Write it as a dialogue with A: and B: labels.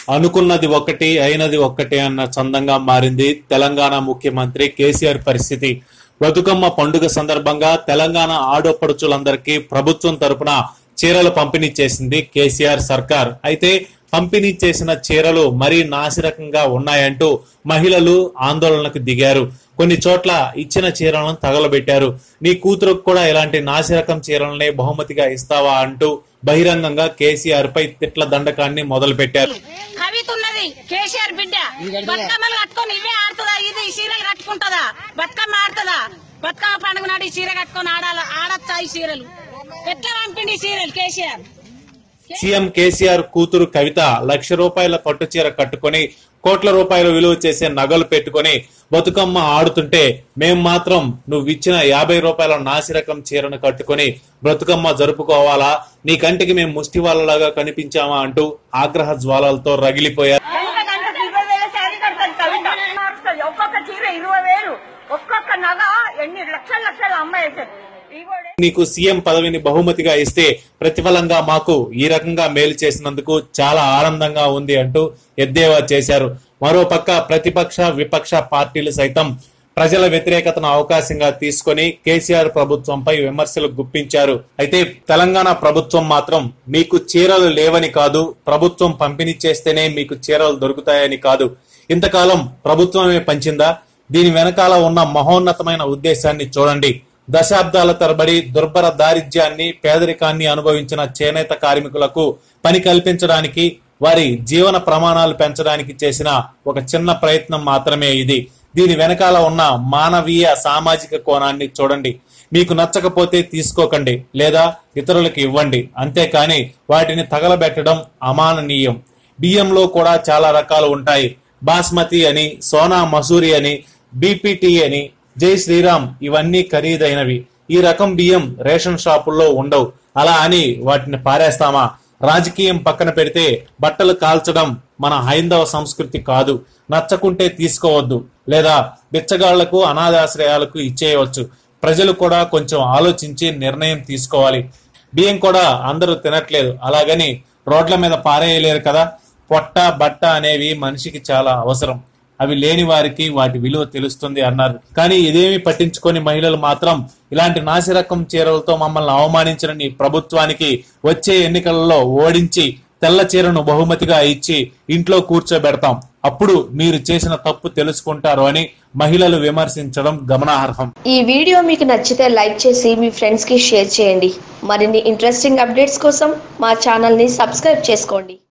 A: అనుకున్నది ఒక్కటి అయినది ఒక్కటి అన్న చందంగా మారింది తెలంగాణ ముఖ్యమంత్రి కేసీఆర్ పరిస్థితి బతుకమ్మ పండుగ సందర్భంగా తెలంగాణ ఆడపడుచులందరికీ ప్రభుత్వం తరపున చీరలు పంపిణీ చేసింది కేసీఆర్ సర్కార్ అయితే పంపిణీ చేసిన చీరలు మరీ నాసిరకంగా ఉన్నాయంటూ మహిళలు ఆందోళనకు దిగారు కొన్ని చోట్ల ఇచ్చిన చీరలను తగలబెట్టారు నీ కూతురుకు కూడా ఇలాంటి నాసిరకం చీరలనే బహుమతిగా ఇస్తావా అంటూ బహిరంగంగా కేసీఆర్ పై తిట్ల దండకాన్ని మొదలుపెట్టారు
B: కవిత ఉన్నది కేసీఆర్ బిడ్డ బతుకమ్మలు కట్టుకొని ఇవే ఆడుతుందా ఇది ఈ చీరలు కట్టుకుంటదా బతుకమ్మ ఆడుతుందా బతుకమ్మ పండుగ నాడు ఈ చీర కట్టుకొని ఆడాల ఆడచ్చా ఈ చీరలు ఎట్లా పంపిండి ఈ చీరలు కేసీఆర్
A: సీఎం కేసీఆర్ కూతురు కవిత లక్ష రూపాయల పట్టు చీర కట్టుకొని కోట్ల రూపాయల విలువ చేసే నగలు పెట్టుకొని బతుకమ్మ ఆడుతుంటే మేం మాత్రం నువ్వు ఇచ్చిన యాభై రూపాయల నాసిరకం చీరను కట్టుకొని బ్రతుకమ్మ జరుపుకోవాలా నీ కంటికి మేము ముష్టి వాళ్ళలాగా కనిపించామా అంటూ ఆగ్రహ జ్వాలలతో రగిలిపోయారు
C: గంట గంటకు ఇరవై వేల శారీ కడతాది కవిత మారుస్తుంది ఒక్కొక్క చీర ఇరవై వేలు ఒక్కొక్క నగ ఎన్ని లక్షల లక్షలు అమ్మాయి ఇగోడే
A: నీకు సీఎం పదవిని బహుమతిగా ఇస్తే ప్రతిఫలంగా మాకు ఈ రకంగా మేలు చేసినందుకు చాలా ఆనందంగా ఉంది అంటూ ఎద్దేవా చేశారు మరోపక్క ప్రతిపక్ష విపక్ష పార్టీలు సైతం ప్రజల వ్యతిరేకతను అవకాశంగా తీసుకొని కేసీఆర్ ప్రభుత్వంపై విమర్శలు గుప్పించారు అయితే తెలంగాణ ప్రభుత్వం మాత్రం మీకు చీరలు లేవని కాదు ప్రభుత్వం పంపిణీ చేస్తేనే మీకు చీరలు దొరుకుతాయని కాదు ఇంతకాలం ప్రభుత్వమే పంచిందా దీని వెనకాల ఉన్న మహోన్నతమైన ఉద్దేశాన్ని చూడండి దశాబ్దాల తరబడి దుర్భర దారిద్ర్యాన్ని పేదరికాన్ని అనుభవించిన చేనేత కార్మికులకు పని కల్పించడానికి వారి జీవన ప్రమాణాలు పెంచడానికి చేసిన ఒక చిన్న ప్రయత్నం మాత్రమే ఇది దీని వెనకాల ఉన్న మానవీయ సామాజిక కోణాన్ని చూడండి మీకు నచ్చకపోతే తీసుకోకండి లేదా ఇతరులకు ఇవ్వండి అంతేకాని వాటిని తగలబెట్టడం అమాననీయం బియ్యంలో కూడా చాలా రకాలు ఉంటాయి బాస్మతి అని సోనా మసూరి అని బీపీటీ అని జై శ్రీరామ్ ఇవన్నీ ఖరీదైనవి ఈ రకం బియ్యం రేషన్ షాపుల్లో ఉండవు అలా అని వాటిని పారేస్తామా రాజకీయం పక్కన పెడితే బట్టలు కాల్చడం మన హైందవ సంస్కృతి కాదు నచ్చకుంటే తీసుకోవద్దు లేదా బిచ్చగాళ్లకు అనాథాశ్రయాలకు ఇచ్చేయవచ్చు ప్రజలు కూడా కొంచెం ఆలోచించి నిర్ణయం తీసుకోవాలి బియ్యం కూడా అందరూ తినట్లేదు అలాగని రోడ్ల మీద పారేయలేరు కదా పొట్ట బట్ట అనేవి మనిషికి చాలా అవసరం అవి లేని వారికి వాటి విలువ తెలుస్తుంది అన్నారు కానీ ఇదేమి పట్టించుకొని మహిళలు మాత్రం ఇలాంటి నాసిరకం చీరలతో మమ్మల్ని అవమానించిన నీ ప్రభుత్వానికి వచ్చే ఎన్నికలలో ఓడించి తెల్ల చీరను బహుమతిగా ఇచ్చి ఇంట్లో కూర్చోబెడతాం అప్పుడు మీరు చేసిన తప్పు తెలుసుకుంటారు అని మహిళలు విమర్శించడం గమనార్హం
D: ఈ వీడియో మీకు నచ్చితే లైక్ చేసి మీ ఫ్రెండ్స్ కి షేర్ చేయండి మరిన్ని ఇంట్రెస్టింగ్ అప్డేట్స్ కోసం మా ఛానల్ ని సబ్స్క్రైబ్ చేసుకోండి